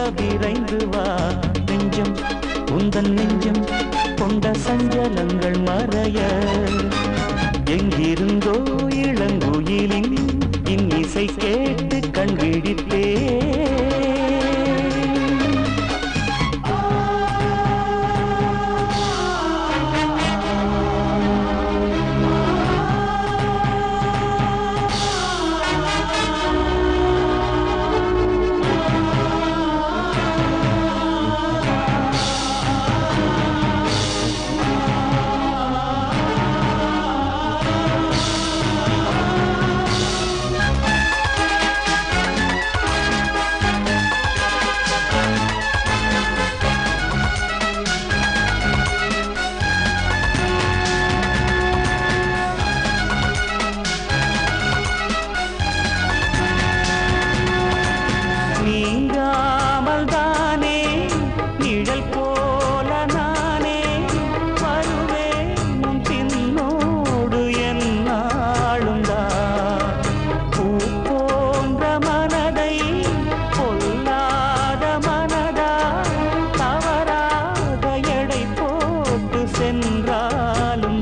விரைந்து வா நெஞ்சம் உந்தன் நெஞ்சம் கொண்ட சஞ்சலங்கள் மறைய எங்கிருந்தோ இளங்குயிலின் இன்னிசை கேட்டு கண் விழித்தே நீங்காமல் தானே நிழல் போல நானே வருவேன் உன் பின்னோடு என்னாலும் பூ போன்ற மனதை கொல்லாத மனதா தவறாக எடை போட்டு சென்றாலும்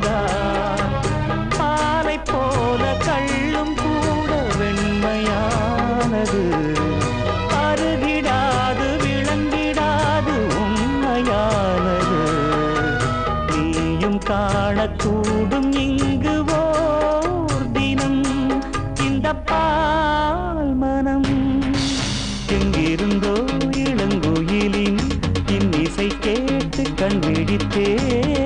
பாலை போல கள்ளும் கூட வெண்மையானது அருகிடாது விளங்கிடாது உண்மையானது நீயும் காணக்கூடும் இங்கு ஓர் தினம் இந்த பால் மனம் எங்கிருந்தோ இளங்குயிலின் இன்னிசை கேட்டு கண் விழித்தேன்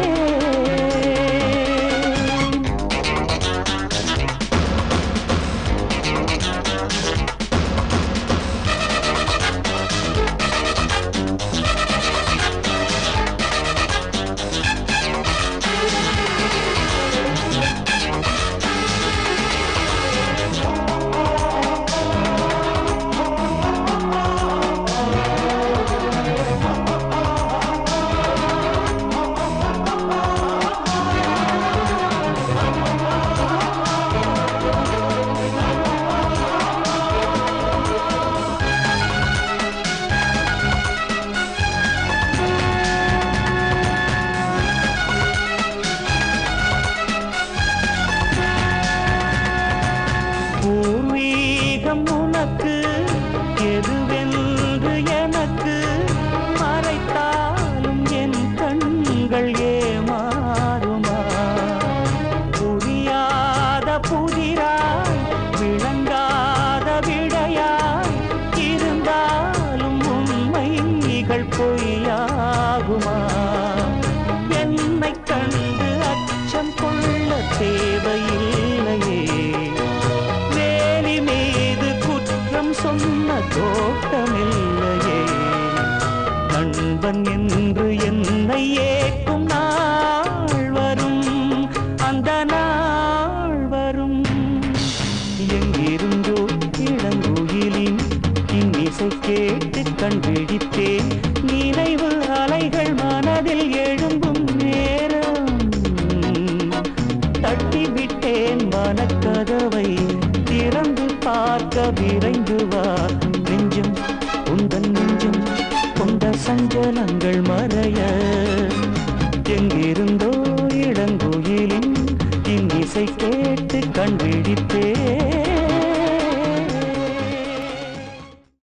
பூர்வீகம் உனக்கு எதுவென்று எனக்கு மறைத்தாலும் என் கண்கள் ஏமாறுமா புரியாத புதிராய் விளங்காத விடையாய் இருந்தாலும் உண்மைகள் பொய்யாகுமா என்னை கண்டு அச்சம் கொள்ள தேவையில்லையே வேலி மீது குற்றம் சொன்ன தோட்டமில்லையே நண்பன் என்று என்னை ஏற்கும் நாள் வரும் அந்த நாள் வரும் எங்கிருந்தோ இளங்குயிலின் இன்னிசை கேட்டு கண் விழித்தேன் நினைவு அலைகள் மனதில் எழும்பும் நேரம் தட்டிவிட்டேன் மனக்கதவை திறந்து பார்க்க விரைந்து வா நெஞ்சம் உந்தன் நெஞ்சம் கொண்ட சஞ்சலங்கள் மறைய எங்கிருந்த